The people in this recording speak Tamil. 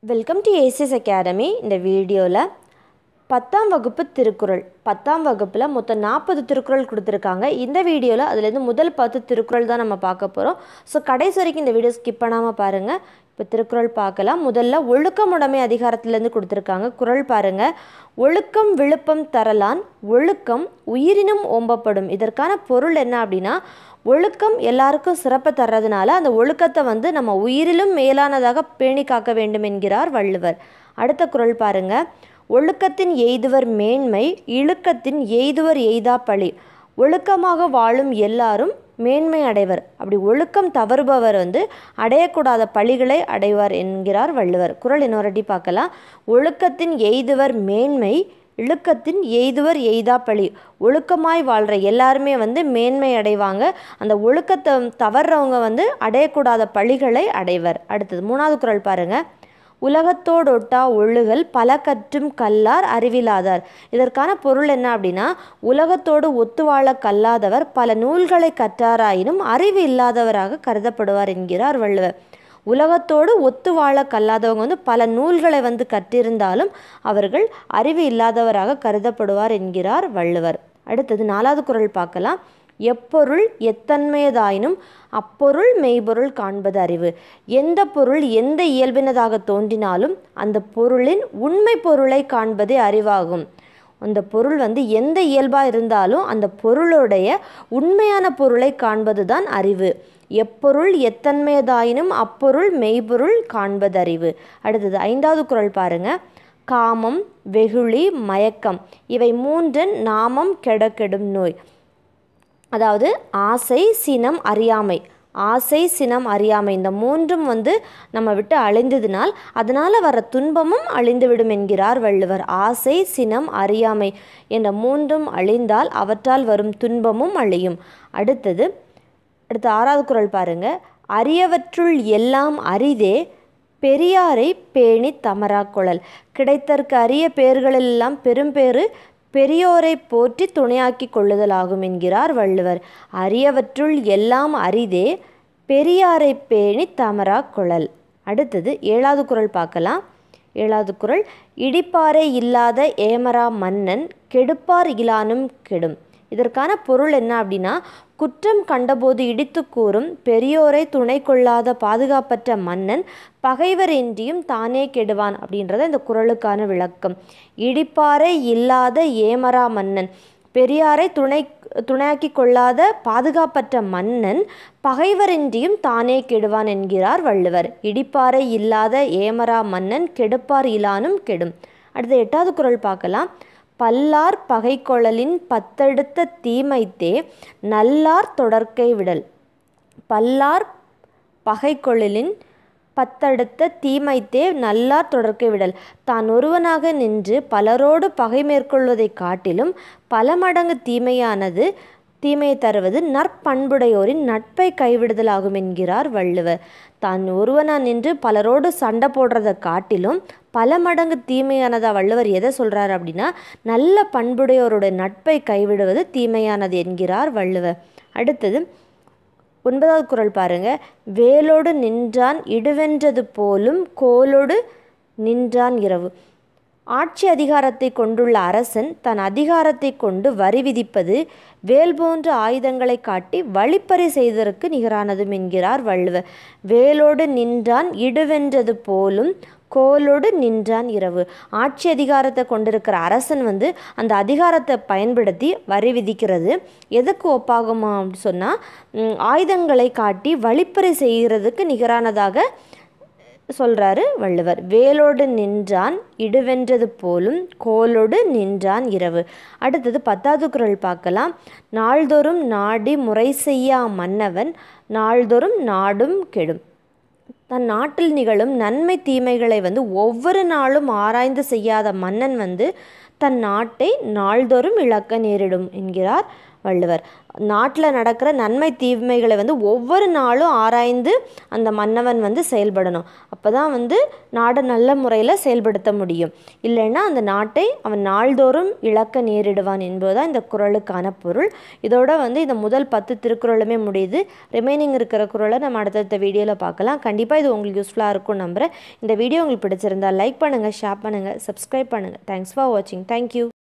வெல்கம் டு ஏசிஎஸ் அகாடமி இந்த வீடியோவில் பத்தாம் வகுப்பு திருக்குறள் பத்தாம் வகுப்பில் மொத்தம் நாற்பது திருக்குறள் கொடுத்துருக்காங்க இந்த வீடியோவில் அதுலேருந்து முதல் பத்து திருக்குறள் தான் நம்ம பார்க்க போகிறோம் ஸோ கடைசி வரைக்கும் இந்த வீடியோ ஸ்கிப் பண்ணாமல் பாருங்கள் இப்போ திருக்குறள் பார்க்கலாம் முதல்ல ஒழுக்கமுடைமை அதிகாரத்திலேருந்து கொடுத்துருக்காங்க குறள் பாருங்கள் ஒழுக்கம் விழுப்பம் தரலான் ஒழுக்கம் உயிரினும் ஓம்பப்படும் இதற்கான பொருள் என்ன அப்படின்னா ஒழுக்கம் எல்லாருக்கும் சிறப்பை தர்றதுனால அந்த ஒழுக்கத்தை வந்து நம்ம உயிரிலும் மேலானதாக பேணி காக்க வேண்டும் என்கிறார் வள்ளுவர் அடுத்த குறள் பாருங்க ஒழுக்கத்தின் எய்துவர் மேன்மை இழுக்கத்தின் எய்துவர் எய்தா பழி ஒழுக்கமாக வாழும் எல்லாரும் மேன்மை அடைவர் அப்படி ஒழுக்கம் தவறுபவர் வந்து அடையக்கூடாத பழிகளை அடைவார் என்கிறார் வள்ளுவர் குறள் இன்னொருட்டி பார்க்கலாம் ஒழுக்கத்தின் எய்துவர் மேன்மை இழுக்கத்தின் எய்துவர் எய்தா பழி ஒழுக்கமாய் வாழ்கிற எல்லாருமே வந்து மேன்மை அடைவாங்க அந்த ஒழுக்கத்தை தவறுறவங்க வந்து அடையக்கூடாத பழிகளை அடைவர் அடுத்தது மூணாவது குறள் பாருங்க உலகத்தோடொட்டா ஒழுகல் பல கற்றும் கல்லார் அறிவிலாதார் இதற்கான பொருள் என்ன அப்படின்னா உலகத்தோடு ஒத்து வாழ கல்லாதவர் பல நூல்களை கற்றாராயினும் அறிவு இல்லாதவராக கருதப்படுவார் என்கிறார் வள்ளுவர் உலகத்தோடு ஒத்து வாழ கல்லாதவங்க வந்து பல நூல்களை வந்து கற்றிருந்தாலும் அவர்கள் அறிவு இல்லாதவராக கருதப்படுவார் என்கிறார் வள்ளுவர் அடுத்தது நாலாவது குறள் பார்க்கலாம் எப்பொருள் எத்தன்மையதாயினும் அப்பொருள் மெய்ப்பொருள் காண்பது அறிவு எந்த பொருள் எந்த இயல்பினதாக தோன்றினாலும் அந்த பொருளின் உண்மை பொருளை காண்பதே அறிவாகும் அந்த பொருள் வந்து எந்த இயல்பாக இருந்தாலும் அந்த பொருளுடைய உண்மையான பொருளை காண்பது தான் அறிவு எப்பொருள் எத்தன்மையதாயினும் அப்பொருள் மெய்ப்பொருள் காண்பதறிவு அடுத்தது ஐந்தாவது குறள் பாருங்க காமம் வெகுளி மயக்கம் இவை மூன்றன் நாமம் கெடக்கெடும் நோய் அதாவது ஆசை சினம் அறியாமை ஆசை சினம் அறியாமை இந்த மூன்றும் வந்து நம்ம விட்டு அழிந்ததினால் அதனால் வர துன்பமும் அழிந்துவிடும் என்கிறார் வள்ளுவர் ஆசை சினம் அறியாமை என்ற மூன்றும் அழிந்தால் அவற்றால் வரும் துன்பமும் அழியும் அடுத்தது அடுத்த ஆறாவது குறள் பாருங்க அரியவற்றுள் எல்லாம் அரிதே பெரியாரை பேணி தமரா குழல் கிடைத்தற்கு அரிய பேர்களெல்லாம் பெரும்பேறு பெரியோரை போற்றி துணையாக்கி கொள்ளுதலாகும் என்கிறார் வள்ளுவர் அரியவற்றுள் எல்லாம் அரிதே பெரியாரை பேணி தமரா குழல் அடுத்தது ஏழாவது குறள் பார்க்கலாம் ஏழாவது குறள் இடிப்பாறை இல்லாத ஏமரா மன்னன் கெடுப்பார் இலானும் கெடும் இதற்கான பொருள் என்ன அப்படின்னா குற்றம் கண்டபோது இடித்து கூறும் பெரியோரை துணை கொள்ளாத பாதுகாப்பற்ற மன்னன் பகைவர் இன்றியும் தானே கெடுவான் அப்படின்றத இந்த குறளுக்கான விளக்கம் இடிப்பாறை இல்லாத ஏமரா மன்னன் பெரியாரை துணை துணையாக்கி கொள்ளாத பாதுகாப்பற்ற மன்னன் பகைவரின்றியும் தானே கெடுவான் என்கிறார் வள்ளுவர் இடிப்பாறை இல்லாத ஏமரா மன்னன் கெடுப்பார் இலானும் கெடும் அடுத்த எட்டாவது குறள் பார்க்கலாம் பல்லார் பகைக்கொழலின் பத்தெடுத்த தீமைத்தே நல்லார் தொடர்க்கை விடல் பல்லார் பகைக்கொழலின் பத்தடுத்த தீமைத்தே நல்லார் தொடர்க்கை விடல் தான் ஒருவனாக நின்று பலரோடு பகை மேற்கொள்வதை காட்டிலும் பல மடங்கு தீமையானது தீமையை தருவது நற்பண்புடையோரின் நட்பை கைவிடுதலாகும் என்கிறார் வள்ளுவர் தான் ஒருவனா நின்று பலரோடு சண்டை போடுறதை காட்டிலும் பல மடங்கு தீமையானதா வள்ளுவர் எதை சொல்கிறார் அப்படின்னா நல்ல பண்புடையோரோட நட்பை கைவிடுவது தீமையானது என்கிறார் வள்ளுவர் அடுத்தது ஒன்பதாவது குறள் பாருங்க வேலோடு நின்றான் இடுவென்றது போலும் கோலோடு நின்றான் இரவு ஆட்சி அதிகாரத்தை கொண்டுள்ள அரசன் தன் அதிகாரத்தை கொண்டு வரி விதிப்பது வேல் போன்ற ஆயுதங்களை காட்டி வழிப்பறி செய்ததற்கு நிகரானதும் என்கிறார் வள்ளுவர் வேலோடு நின்றான் இடுவென்றது போலும் கோலோடு நின்றான் இரவு ஆட்சி அதிகாரத்தை கொண்டிருக்கிற அரசன் வந்து அந்த அதிகாரத்தை பயன்படுத்தி வரி விதிக்கிறது எதுக்கு ஒப்பாகுமா அப்படின்னு சொன்னால் ஆயுதங்களை காட்டி வழிப்பறி செய்கிறதுக்கு நிகரானதாக சொல்கிறாரு வள்ளுவர் வேலோடு நின்றான் இடுவென்றது போலும் கோலோடு நின்றான் இரவு அடுத்தது பத்தாவது குரல் பார்க்கலாம் நாள்தோறும் நாடி முறை செய்யா மன்னவன் நாள்தோறும் நாடும் கெடும் தன் நாட்டில் நிகழும் நன்மை தீமைகளை வந்து ஒவ்வொரு நாளும் ஆராய்ந்து செய்யாத மன்னன் வந்து தன் நாட்டை நாள்தோறும் இழக்க நேரிடும் என்கிறார் வள்ளுவர் நாட்டில் நடக்கிற நன்மை தீமைகளை வந்து ஒவ்வொரு நாளும் ஆராய்ந்து அந்த மன்னவன் வந்து செயல்படணும் அப்போ தான் வந்து நாடை நல்ல முறையில் செயல்படுத்த முடியும் இல்லைன்னா அந்த நாட்டை அவன் நாள்தோறும் இழக்க நேரிடுவான் என்பதுதான் இந்த குறளுக்கான பொருள் இதோட வந்து இந்த முதல் பத்து திருக்குறளுமே முடியுது ரிமைனிங் இருக்கிற குறளை நம்ம அடுத்தடுத்த வீடியோவில் பார்க்கலாம் கண்டிப்பாக இது உங்களுக்கு யூஸ்ஃபுல்லாக இருக்கும் நம்புகிறேன் இந்த வீடியோ உங்களுக்கு பிடிச்சிருந்தா லைக் பண்ணுங்கள் ஷேர் பண்ணுங்கள் சப்ஸ்கிரைப் பண்ணுங்கள் தேங்க்ஸ் ஃபார் வாட்சிங் தேங்க்யூ